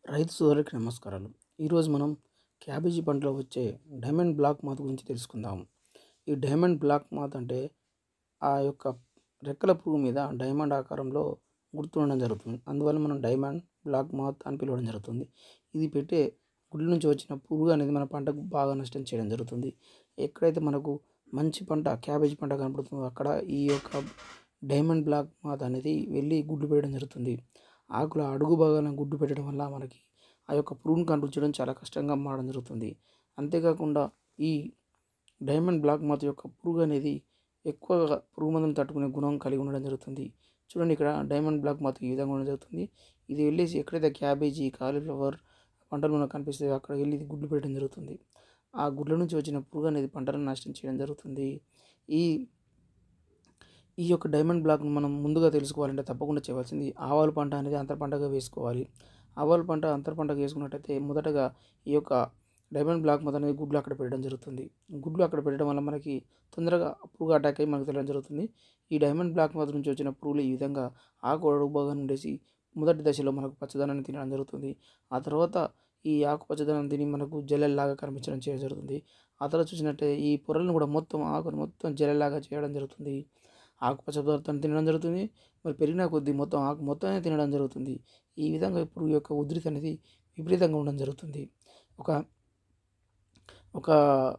రైతు సోదరులకి నమస్కారాలు ఈరోజు మనం క్యాబేజీ పంటలో వచ్చే డైమండ్ బ్లాక్ మాత్ గురించి తెలుసుకుందాం ఈ డైమండ్ బ్లాక్ మాత్ అంటే ఆ యొక్క రెక్కల పురుగు మీద డైమండ్ ఆకారంలో గుర్తు ఉండడం జరుగుతుంది అందువల్ల మనం డైమండ్ బ్లాక్ మాత్ అని పిలవడం జరుగుతుంది ఇది పెట్టే గుడ్ల నుంచి వచ్చిన పురుగు అనేది మన పంటకు బాగా నష్టం చేయడం జరుగుతుంది ఎక్కడైతే మనకు మంచి పంట క్యాబేజీ పంట కనపడుతుందో అక్కడ ఈ యొక్క డైమండ్ బ్లాక్ మాత్ అనేది వెళ్ళి గుడ్లు పెట్టడం జరుగుతుంది ఆకుల అడుగు భాగాన గుడ్డు పెట్టడం వల్ల మనకి ఆ యొక్క పురుగును కంట్రోల్ చేయడం చాలా కష్టంగా మారడం జరుగుతుంది అంతేకాకుండా ఈ డైమండ్ బ్లాక్ మాత్ యొక్క పురుగు అనేది ఎక్కువగా పురుగు మందును తట్టుకునే గుణం కలిగి ఉండడం జరుగుతుంది చూడండి ఇక్కడ డైమండ్ బ్లాక్ మాత్ ఈ విధంగా ఉండడం జరుగుతుంది ఇది వెళ్ళేసి ఎక్కడైతే క్యాబేజీ కాలీఫ్లవర్ పంటలు మనకు కనిపిస్తాయో అక్కడ వెళ్ళి ఇది గుడ్లు పెట్టడం జరుగుతుంది ఆ గుడ్ల నుంచి వచ్చిన పురుగు అనేది పంటలను నాశనం చేయడం జరుగుతుంది ఈ ఈ యొక్క డైమండ్ బ్లాక్ను మనం ముందుగా తెలుసుకోవాలంటే తప్పకుండా చేయవలసింది ఆవాల పంట అనేది అంతర పంటగా వేసుకోవాలి ఆవాల పంట అంతర పంటగా వేసుకున్నట్టయితే మొదటగా ఈ యొక్క డైమండ్ బ్లాక్ మొదటి అనేది గుడ్లు అక్కడ పెట్టడం జరుగుతుంది గుడ్లు అక్కడ పెట్టడం వల్ల మనకి తొందరగా పురుగు అటాక్ అయ్యి మనకు తెలియడం జరుగుతుంది ఈ డైమండ్ బ్లాక్ మొదటి నుంచి వచ్చిన పురుగులు ఈ విధంగా ఆకు అడుగు భాగం ఉండేసి మొదటి దశలో మనకు పచ్చదనాన్ని తినడం జరుగుతుంది ఆ తర్వాత ఈ ఆకు పచ్చదనం తిని మనకు జల్లెల్లాగా కనిపించడం చేయడం జరుగుతుంది ఆ తర్వాత చూసినట్టే ఈ పొరలను కూడా మొత్తం ఆకుని మొత్తం జల్లెల్లాగా చేయడం జరుగుతుంది ఆకుపచ్చ పదార్థాన్ని తినడం జరుగుతుంది మరి పెరిగిన కొద్దీ మొత్తం ఆకు మొత్తమే తినడం జరుగుతుంది ఈ విధంగా పురుగు యొక్క ఉధృతి అనేది విపరీతంగా ఉండడం జరుగుతుంది ఒక ఒక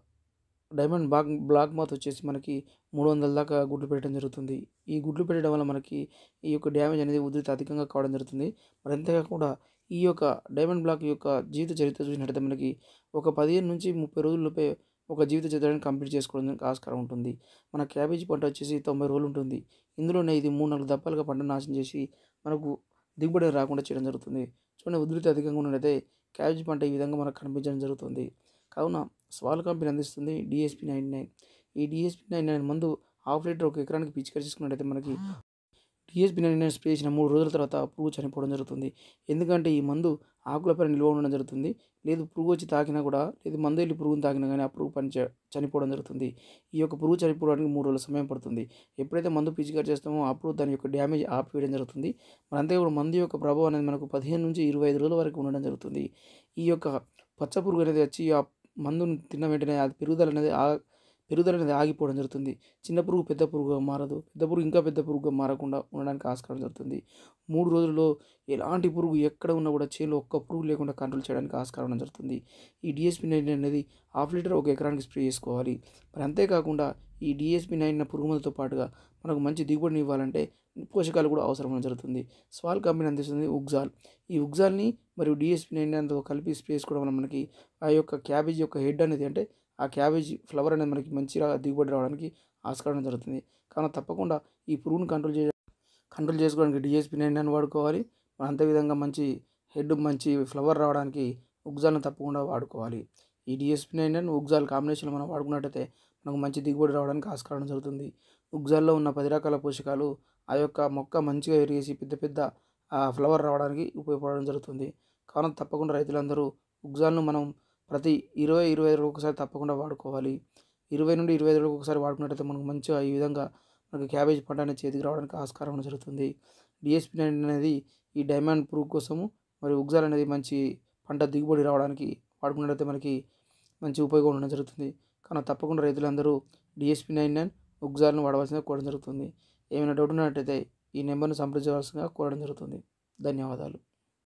డైమండ్ బ్లాక్ బ్లాక్ మాత్ వచ్చేసి మనకి మూడు వందల దాకా గుడ్లు పెట్టడం జరుగుతుంది ఈ గుడ్లు పెట్టడం వల్ల మనకి ఈ యొక్క డ్యామేజ్ అనేది ఉధృతి అధికంగా కావడం జరుగుతుంది మరి అంతేకాకుండా ఈ యొక్క డైమండ్ బ్లాక్ యొక్క జీవిత చరిత్ర చూసినట్టయితే మనకి ఒక పదిహేను నుంచి ముప్పై రోజుల్లోపే ఒక జీవిత చరిత్రని కంప్లీట్ చేసుకోవడానికి ఆస్కారం ఉంటుంది మన క్యాబేజీ పంట వచ్చేసి తొంభై రోజులు ఉంటుంది ఇందులోనే ఇది మూడు నాలుగు దప్పాలుగా పంట నాశనం చేసి మనకు దిగుబడి రాకుండా చేయడం జరుగుతుంది చూడండి ఉధృతి అధికంగా ఉన్నట్లయితే క్యాబేజీ పంట ఈ విధంగా మనకు కనిపించడం జరుగుతుంది కావున స్వాల్ కంపెనీ అందిస్తుంది డిఎస్పి నైన్ నైన్ ఈ డిఎస్పి నైన్ నైన్ మందు హాఫ్ లీటర్ ఒక ఎకరానికి పిచికారి చేసుకున్నట్టయితే మనకి డిఎస్పి నైన్ నైన్ స్ప్రే చేసిన మూడు రోజుల తర్వాత పురుగు చనిపోవడం జరుగుతుంది ఎందుకంటే ఈ మందు ఆకులపై నిల్వ ఉండడం జరుగుతుంది లేదు పురుగు వచ్చి తాకినా కూడా లేదు మందు వెళ్ళి పురుగుని తాకినా కానీ ఆ పురుగు పని చనిపోవడం జరుగుతుంది ఈ యొక్క పురుగు చనిపోవడానికి మూడు రోజుల సమయం పడుతుంది ఎప్పుడైతే మందు పిచికారి చేస్తామో అప్పుడు దాని యొక్క డ్యామేజ్ ఆపివేయడం జరుగుతుంది మరి అంతేకాకుండా మందు యొక్క ప్రభావం అనేది మనకు పదిహేను నుంచి ఇరవై ఐదు రోజుల వరకు ఉండడం జరుగుతుంది ఈ యొక్క పచ్చ పురుగు అనేది వచ్చి ఆ మందును తిన్న వెంటనే అది పెరుగుదల అనేది ఆ పెరుగుదల అనేది ఆగిపోవడం జరుగుతుంది చిన్న పురుగు పెద్ద పురుగుగా మారదు పెద్ద పురుగు ఇంకా పెద్ద పురుగుగా మారకుండా ఉండడానికి ఆస్కారం జరుగుతుంది మూడు రోజుల్లో ఎలాంటి పురుగు ఎక్కడ ఉన్నా కూడా చేలో ఒక్క పురుగు లేకుండా కంట్రోల్ చేయడానికి ఆస్కారం జరుగుతుంది ఈ డిఎస్పి నైన్ అనేది హాఫ్ లీటర్ ఒక ఎకరానికి స్ప్రే చేసుకోవాలి మరి అంతేకాకుండా ఈ డిఎస్పి నైన్ పురుగు మందుతో పాటుగా మనకు మంచి దిగుబడిని ఇవ్వాలంటే పోషకాలు కూడా అవసరం జరుగుతుంది స్వాల్ కంపెనీ అందిస్తుంది ఉగ్జాల్ ఈ ఉగ్జాల్ని మరియు డిఎస్పి నైన్తో కలిపి స్ప్రే చేసుకోవడం వల్ల మనకి ఆ యొక్క క్యాబేజీ యొక్క హెడ్ అనేది అంటే ఆ క్యాబేజీ ఫ్లవర్ అనేది మనకి మంచిగా దిగుబడి రావడానికి ఆస్కారం జరుగుతుంది కావున తప్పకుండా ఈ పురుగును కంట్రోల్ చేయ కంట్రోల్ చేసుకోవడానికి డిఎస్పి నైన్ అని వాడుకోవాలి అంతే విధంగా మంచి హెడ్ మంచి ఫ్లవర్ రావడానికి ఉగ్జాల్ని తప్పకుండా వాడుకోవాలి ఈ డిఎస్పి నైన్ అండ్ ఉగ్జాల్ కాంబినేషన్ మనం వాడుకున్నట్టయితే మనకు మంచి దిగుబడి రావడానికి ఆస్కారం జరుగుతుంది ఉగ్జాల్లో ఉన్న పది రకాల పోషకాలు ఆ యొక్క మొక్క మంచిగా ఎరిగేసి పెద్ద పెద్ద ఫ్లవర్ రావడానికి ఉపయోగపడడం జరుగుతుంది కావున తప్పకుండా రైతులందరూ ఉగ్జాల్ను మనం ప్రతి ఇరవై ఇరవై ఐదు ఒకసారి తప్పకుండా వాడుకోవాలి ఇరవై నుండి ఇరవై ఐదు ఒకసారి వాడుకున్నట్టయితే మనకు మంచిగా ఈ విధంగా మనకి క్యాబేజ్ పంట అనేది చేతికి రావడానికి ఆస్కారం జరుగుతుంది డిఎస్పి నైన్ అనేది ఈ డైమండ్ పురుగు కోసము మరియు ఉగ్జాల్ అనేది మంచి పంట దిగుబడి రావడానికి వాడుకున్నట్టయితే మనకి మంచి ఉపయోగం ఉండడం జరుగుతుంది కానీ తప్పకుండా రైతులందరూ డిఎస్పి నైన్ నైన్ ఉగ్జాల్ను వాడవలసిందిగా కోరడం జరుగుతుంది ఏమైనా డౌట్ ఉన్నట్టయితే ఈ నెంబర్ను సంప్రదించవలసిందిగా కోరడం జరుగుతుంది ధన్యవాదాలు